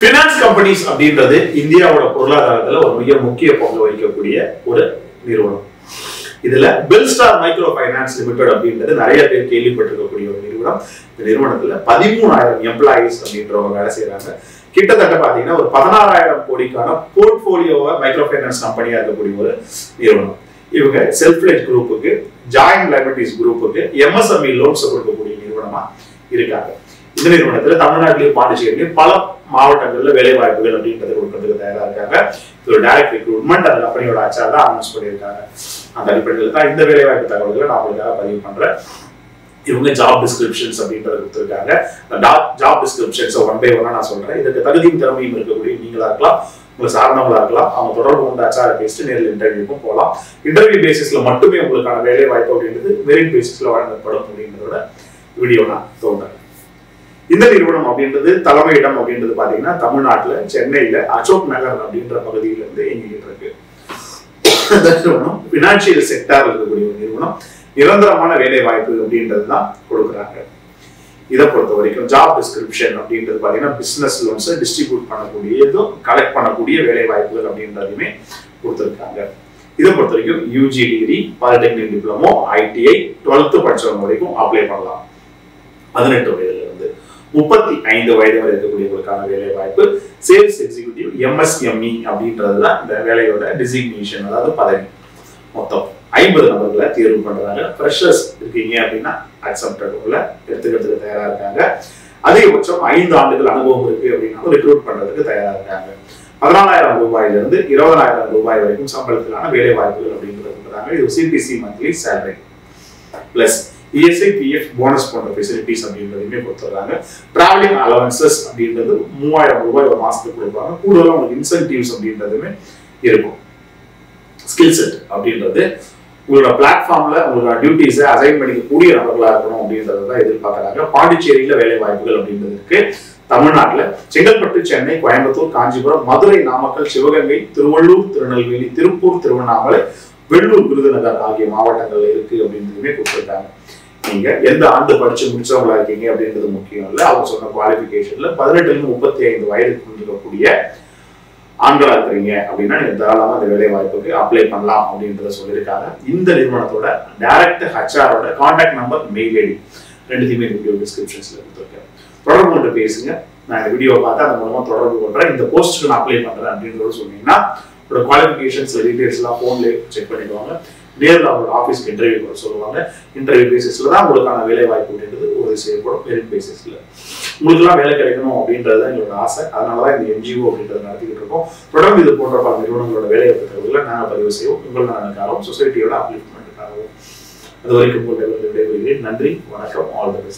finance companies அப்படின்றது இந்தியாவோட பொருளாதாரத்துல ஒரு மிக முக்கிய பங்கு வகிக்கக்கூடிய ஒரு நிறுவனம் இதுல பெல்ஸ்டார் மைக்ரோ ஃபைனான்ஸ் லிமிடெட் அப்படின்றது நிறைய பேர் கேள்விப்பட்டிருக்கக்கூடிய ஒரு நிறுவனம் இந்த நிறுவனத்துல பதிமூணாயிரம் எம்ப்ளாயிஸ் அப்படின்றவங்க வேலை செய்யறாங்க கிட்டத்தட்ட பாத்தீங்கன்னா ஒரு பதினாறாயிரம் கோடிக்கான போர்ட்போலியோவை மைக்ரோ ஃபைனான்ஸ் கம்பெனியா இருக்கக்கூடிய ஒரு நிறுவனம் இவங்க செல்ஃப்லேஜ் குரூப்புக்கு ஜாயிண்ட் லைபிலிட்டிஸ் குரூப்புக்கு எம்எஸ்எம்இ லோன்ஸ் கொடுக்கக்கூடிய நிறுவனமா இருக்காங்க இந்த நிறுவனத்துல தமிழ்நாட்டிலையும் பாண்டிச்சேரியிலையும் பல மாவட்டங்கள்ல வேலை வாய்ப்புகள் அப்படின்றத கொடுக்கறதுக்கு தயாரா இருக்காங்க இது ஒரு டைரக்ட் ரெக்ரூட்மெண்ட் அந்த கம்பெனியோட அச்சார் தான் அனௌன்ஸ் பண்ணியிருக்காங்க அந்த அடிப்படையில் தான் இந்த வேலை வாய்ப்பு தகவல்களை நான் உங்களுக்காக பதிவு பண்றேன் இவங்க ஜாப் டிஸ்கிரிப்ஷன்ஸ் அப்படின்றத கொடுத்துருக்காங்க ஜாப் டிஸ்கிரிப்ஷன்ஸ் ஒன் பை ஒன்னா நான் சொல்றேன் இதுக்கு தகுதியும் திறமையும் இருக்கக்கூடிய நீங்களா இருக்கலாம் உங்களை சார்ந்தவங்களா இருக்கலாம் அவங்க தொடர்பு கொண்டு அச்சார பேசிட்டு நேரில் இன்டர்வியூக்கும் போகலாம் இன்டர்வியூ பேசிஸ்ல மட்டுமே உங்களுக்கான வேலை வாய்ப்பு அப்படின்றது மெரிட் பேசிஸ்ல வழங்கப்படும் அப்படின்றதோட வீடியோ நான் தோன்றேன் இந்த நிறுவனம் அப்படின்றது தலைமையிடம் அப்படின்றது பாத்தீங்கன்னா தமிழ்நாட்டுல சென்னையில அசோக் நகர் அப்படின்ற பகுதியில இருந்து இயங்கிட்டு இருக்கு இந்த நிறுவனம் பினான்சியல் செக்டார் இருக்கக்கூடிய ஒரு நிறுவனம் நிரந்தரமான வேலை வாய்ப்பு அப்படின்றது தான் கொடுக்குறாங்க இதை பொறுத்த வரைக்கும் ஜாப் டிஸ்கிரிப்ஷன் அப்படின்றது பாத்தீங்கன்னா பிசினஸ் லோன்ஸ் டிஸ்ட்ரிபியூட் பண்ணக்கூடியதும் கலெக்ட் பண்ணக்கூடிய வேலை வாய்ப்புகள் அப்படின்றதையுமே கொடுத்துருக்காங்க இதை பொறுத்த வரைக்கும் UG degree polytechnic diploma ITI twelfth படிச்சவங்க வரைக்கும் அப்ளை பண்ணலாம் பதினெட்டு வயதுல இருந்து முப்பத்தி ஐந்து வயது வரை இருக்கக்கூடியவங்களுக்கான வேலை வாய்ப்பு சேல்ஸ் எக்ஸிக்யூட்டிவ் எம்எஸ்எம்இ அப்படின்றது தான் இந்த வேலையோட டிசிக்னேஷன் அதாவது பதவி மொத்தம் ஐம்பது நபர்களை தேர்வு பண்றாங்க ஃப்ரெஷர்ஸ் இருக்கீங்க அப்படின்னா அக்செப்டட் உள்ள எடுத்துக்கிறதுக்கு தயாரா இருக்காங்க அதிகபட்சம் ஐந்து ஆண்டுகள் அனுபவம் இருக்கு அப்படின்னா ரெக்ரூட் பண்றதுக்கு தயாரா இருக்காங்க பதினாலாயிரம் ரூபாயில இருந்து இருபதாயிரம் ரூபாய் வரைக்கும் சம்பளத்திலான வேலை வாய்ப்புகள் அப்படின்றது கொடுக்குறாங்க இது CTC monthly salary plus ESI PF bonus போன்ற ஃபெசிலிட்டிஸ் அப்படின்றதையுமே கொடுத்துட்றாங்க டிராவலிங் அலவன்சஸ் அப்படின்றது மூவாயிரம் ரூபாய் ஒரு மாசத்துக்கு கொடுப்பாங்க கூடுதலாக உங்களுக்கு இன்சென்டிவ்ஸ் அப்படின்றதுமே இருக்கும் ஸ்கில் செட் அப்படின்றது உங்களோட பிளாட்ஃபார்ம்ல உங்களோட டியூட்டிஸை அசைன் பண்ணிக்கக்கூடிய நபர்களா இருக்கணும் அப்படின்றத தான் எதிர்பார்க்கறாங்க பாண்டிச்சேரியில வேலை வாய்ப்புகள் அப்படின்றது இருக்கு தமிழ்நாட்டுல செங்கல்பட்டு சென்னை கோயம்புத்தூர் காஞ்சிபுரம் மதுரை நாமக்கல் சிவகங்கை திருவள்ளூர் திருநெல்வேலி திருப்பூர் திருவண்ணாமலை வெள்ளூர் விருதுநகர் ஆகிய மாவட்டங்கள்ல இருக்கு அப்படின்றதுமே கொடுத்துருக்காங்க நீங்க எந்த ஆண்டு படிச்சு முடிச்சவங்களா இருக்கீங்க அப்படின்றது முக்கியம் இல்லை அவங்க சொன்ன குவாலிபிகேஷன்ல பதினெட்டுல இருந்து முப்பத்தி ஐந்து வயதுக்கு இருக்கக்கூடிய ஆண்களா இருக்கிறீங்க அப்படின்னா நீங்க தாராளமா அந்த வேலை வாய்ப்புக்கு அப்ளை பண்ணலாம் அப்படின்றத சொல்லியிருக்காங்க இந்த நிறுவனத்தோட டைரக்ட் ஹச்ஆரோட கான்டாக்ட் நம்பர் மெயில் ஐடி ரெண்டுத்தையுமே வீடியோ டிஸ்கிரிப்ஷன்ஸ்ல கொடுத்துருக்கேன் தொடர்பு கொண்டு பேசுங்க நான் இந்த வீடியோ பார்த்து அது மூலமா தொடர்பு பண்றேன் இந்த போஸ்ட்டுக்கு நான் அப்ளை பண்றேன் அப்படின்றத சொன்னீங்கன்னா உங்களோட குவாலிஃபிகேஷன்ஸ் டீடைல்ஸ் எல்லாம் ஃபோன்லேயே செக் பண்ணிக்குவாங்க நேரில் அவங்களோட ஆஃபீஸ்க்கு இன்டர்வியூ கூட சொல்லுவாங்க இன்டர்வியூ பேசிஸ்ல தான் உங்களுக்கான வேலை வாய்ப்பு அப்படின்றது உறுதி செய்யப்படும் மெரிட் பேசிஸ்ல உங்களுக்குலாம் வேலை கிடைக்கணும் அப்படின்றது தான் எங்களோட ஆசை அதனால தான் இந்த என்ஜிஓ அப்படின்றத நடத்திக்கிட்டு இருக்கோம் தொடர்ந்து இது போன்ற பல நிறுவனங்களோட வேலை வாய்ப்புகளை நாங்கள் பதிவு செய்வோம் உங்கள் நலனுக்காகவும் சொசைட்டியோட அப்ளிமெண்ட்டுக்காகவும் அது வரைக்கும் உங்கள் விடைபெறுகிறேன் நன்றி வணக்கம் ஆல் தி பெஸ்ட்